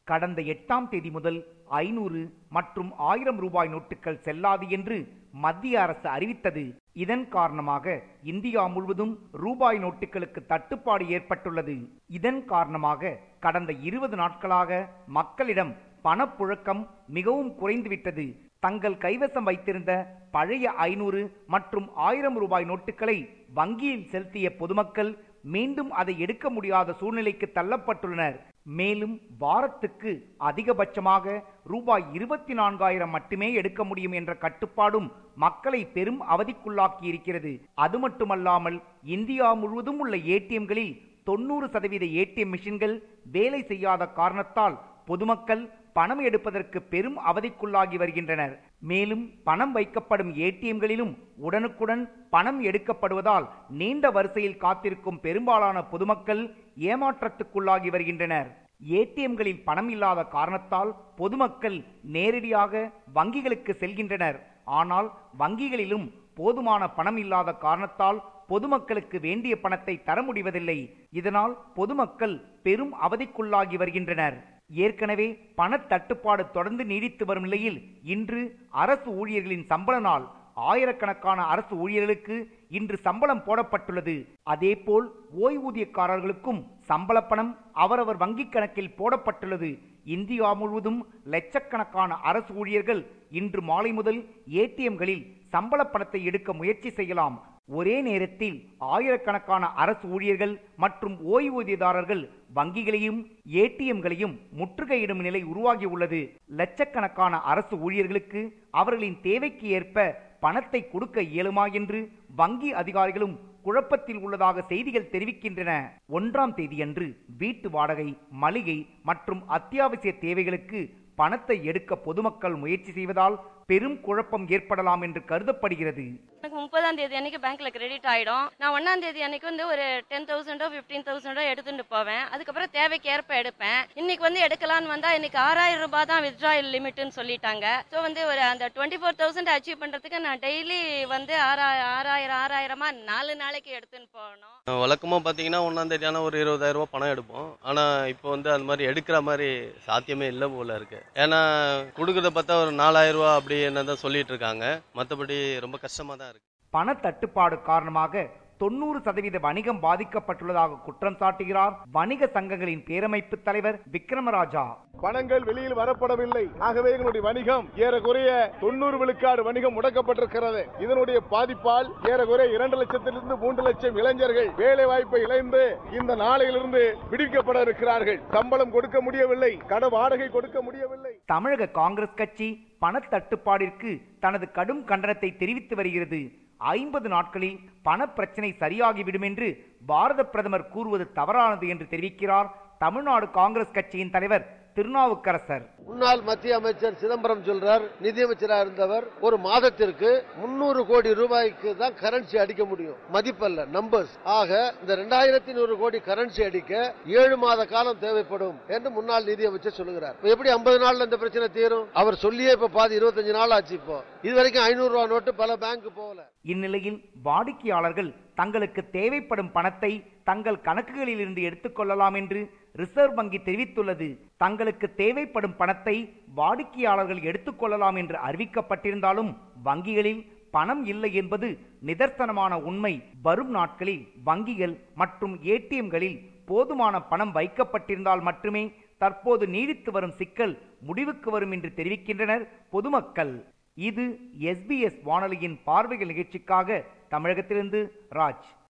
கடந்த எட்டாம் தேதி முதல் ஐநூறு மற்றும் ஆயிரம் ரூபாய் நோட்டுகள் செல்லாது என்று மத்திய அரசு அறிவித்தது இதன் காரணமாக இந்தியா முழுவதும் ரூபாய் நோட்டுகளுக்கு தட்டுப்பாடு ஏற்பட்டுள்ளது இதன் காரணமாக கடந்த இருபது நாட்களாக மக்களிடம் பணப்புழக்கம் மிகவும் குறைந்துவிட்டது தங்கள் கைவசம் வைத்திருந்த பழைய ஐநூறு மற்றும் ஆயிரம் ரூபாய் நோட்டுகளை வங்கியில் செலுத்திய பொதுமக்கள் மீண்டும் அதை எடுக்க முடியாத சூழ்நிலைக்கு தள்ளப்பட்டுள்ளனர் மேலும் வாரத்துக்கு அதிகபட்சமாக ரூபாய் இருபத்தி நான்காயிரம் மட்டுமே எடுக்க முடியும் என்ற கட்டுப்பாடும் மக்களை பெரும் அவதிக்குள்ளாக்கி இருக்கிறது அது மட்டுமல்லாமல் இந்தியா முழுவதும் உள்ள ஏடிஎம்களில் தொண்ணூறு சதவீத ஏடிஎம் மிஷின்கள் வேலை செய்யாத காரணத்தால் பொதுமக்கள் பணம் எடுப்பதற்கு பெரும் அவதிக்குள்ளாகி வருகின்றனர் மேலும் பணம் வைக்கப்படும் ஏடிஎம்களிலும் உடனுக்குடன் பணம் எடுக்கப்படுவதால் நீண்ட வரிசையில் காத்திருக்கும் பெரும்பாலான பொதுமக்கள் ஏமாற்றத்துக்குள்ளாகி வருகின்றனர் ஏடிஎம்களில் பணம் இல்லாத காரணத்தால் பொதுமக்கள் நேரடியாக வங்கிகளுக்கு செல்கின்றனர் ஆனால் வங்கிகளிலும் போதுமான பணம் இல்லாத காரணத்தால் பொதுமக்களுக்கு வேண்டிய பணத்தை தர முடிவதில்லை இதனால் பொதுமக்கள் பெரும் அவதிக்குள்ளாகி வருகின்றனர் ஏற்கனவே பணத்தட்டுப்பாடு தொடர்ந்து நீடித்து வரும் நிலையில் இன்று அரசு ஊழியர்களின் சம்பள நாள் ஆயிரக்கணக்கான அரசு ஊழியர்களுக்கு இன்று சம்பளம் போடப்பட்டுள்ளது அதேபோல் ஓய்வூதியக்காரர்களுக்கும் சம்பள பணம் அவரவர் வங்கிக் கணக்கில் போடப்பட்டுள்ளது இந்தியா முழுவதும் லட்சக்கணக்கான அரசு ஊழியர்கள் இன்று மாலை முதல் ஏடிஎம்களில் சம்பள பணத்தை எடுக்க முயற்சி செய்யலாம் ஒரே நேரத்தில் ஆயிரக்கணக்கான அரசு ஊழியர்கள் மற்றும் ஓய்வூதியதாரர்கள் வங்கிகளையும் ஏடிஎம்களையும் முற்றுகையிடும் நிலை உருவாகியுள்ளது லட்சக்கணக்கான அரசு ஊழியர்களுக்கு அவர்களின் தேவைக்கு ஏற்ப பணத்தை கொடுக்க இயலுமா என்று வங்கி அதிகாரிகளும் குழப்பத்தில் உள்ளதாக செய்திகள் தெரிவிக்கின்றன ஒன்றாம் தேதியன்று வீட்டு வாடகை மளிகை மற்றும் அத்தியாவசிய தேவைகளுக்கு பணத்தை எடுக்க பொதுமக்கள் முயற்சி செய்வதால் பெரும் குழப்பம் ஏற்படலாம் என்று கருதப்படுகிறது எனக்கு முப்பதாம் தேதி அன்னைக்கு பேங்க்ல கிரெடிட் ஆயிடும் நான் ஒன்னாம் தேதி அன்னைக்கு வந்து ஒரு டென் தௌசண்டோ பிப்டீன் தௌசண்டோ எடுத்துட்டு போவேன் அதுக்கப்புறம் தேவைக்கு ஏற்ப எடுப்பேன் இன்னைக்கு வந்து எடுக்கலாம்னு வந்தா இன்னைக்கு ஆறாயிரம் ரூபாய் தான் வித்ட்ராயல் லிமிட்னு சொல்லிட்டாங்க ஸோ வந்து ஒரு அந்த டுவெண்ட்டி ஃபோர் தௌசண்ட் அச்சீவ் பண்றதுக்கு நான் டெய்லி வந்து ஆறாயிரம் ஆறாயிரம் ஆறாயிரமா நாலு நாளைக்கு எடுத்துன்னு போகணும் வழக்கமாக பார்த்தீங்கன்னா ஒன்றாம் தேதி ஆனால் ஒரு இருபதாயிரம் ரூபாய் பணம் எடுப்போம் ஆனால் இப்போ வந்து அது மாதிரி எடுக்கிற மாதிரி சாத்தியமே இல்லை போல இருக்கு ஏன்னா கொடுக்கறத பார்த்தா ஒரு நாலாயிரம் ரூபா அப்படி என்ன தான் சொல்லிட்டு இருக்காங்க மற்றபடி ரொம்ப கஷ்டமாக தான் இருக்கு பணத்தட்டுப்பாடு காரணமாக தொண்ணூறு சதவீத வணிகம் பாதிக்கப்பட்டுள்ளதாக குற்றம் சாட்டுகிறார் வணிக சங்கங்களின் பேரமைப்பு தலைவர் விக்ரமராஜா பணங்கள் வெளியில் வரப்படவில்லை ஆகவே எங்களுடைய வணிகம் ஏறக்குறைய தொண்ணூறு விழுக்காடு வணிகம் முடக்கப்பட்டிருக்கிறது இதனுடைய பாதிப்பால் ஏறக்குறைய இரண்டு லட்சத்திலிருந்து மூன்று லட்சம் இளைஞர்கள் வேலை வாய்ப்பை இழந்து இந்த நாளையிலிருந்து விடுவிக்கப்பட இருக்கிறார்கள் சம்பளம் கொடுக்க முடியவில்லை கட வாடகை கொடுக்க முடியவில்லை தமிழக காங்கிரஸ் கட்சி பணத்தட்டுப்பாடிற்கு தனது கடும் கண்டனத்தை தெரிவித்து வருகிறது ஐம்பது நாட்களில் பணப்பிரச்சனை சரியாகிவிடும் என்று பாரத பிரதமர் கூறுவது தவறானது என்று தெரிவிக்கிறார் தமிழ்நாடு காங்கிரஸ் கட்சியின் தலைவர் திருநாவுக்கரசர் முன்னாள் மத்திய அமைச்சர் சிதம்பரம் சொல்றார் நிதியமைச்சராக இருந்தவர் ஒரு மாதத்திற்கு முன்னூறு கோடி ரூபாய்க்கு தான் கரன்சி அடிக்க முடியும் மதிப்பல்ல நம்பர்ஸ் ஆக இந்த ரெண்டாயிரத்தி நூறு கோடி கரன்சி அடிக்க ஏழு மாத காலம் தேவைப்படும் என்று முன்னாள் நிதியமைச்சர் சொல்லுகிறார் இப்ப எப்படி ஐம்பது நாள்ல இந்த பிரச்சனை தீரும் அவர் சொல்லியே இப்ப பாதி இருபத்தஞ்சு நாள் ஆச்சு இப்போ இது வரைக்கும் ஐநூறு ரூபாய் நோட்டு பல பேங்க் போகல இந்நிலையில் வாடிக்கையாளர்கள் தங்களுக்கு தேவைப்படும் பணத்தை தங்கள் கணக்குகளில் இருந்து எடுத்துக்கொள்ளலாம் என்று ரிசர்வ் வங்கி தெரிவித்துள்ளது தங்களுக்கு தேவைப்படும் பணத்தை வாடிக்கையாளர்கள் எடுத்துக்கொள்ளலாம் என்று அறிவிக்கப்பட்டிருந்தாலும் வங்கிகளில் பணம் இல்லை என்பது நிதர்சனமான உண்மை வரும் நாட்களில் வங்கிகள் மற்றும் ஏடிஎம்களில் போதுமான பணம் வைக்கப்பட்டிருந்தால் மட்டுமே தற்போது நீடித்து வரும் சிக்கல் முடிவுக்கு வரும் என்று தெரிவிக்கின்றனர் பொதுமக்கள் இது எஸ்பிஎஸ் வானொலியின் பார்வைகள் நிகழ்ச்சிக்காக தமிழகத்திலிருந்து ராஜ்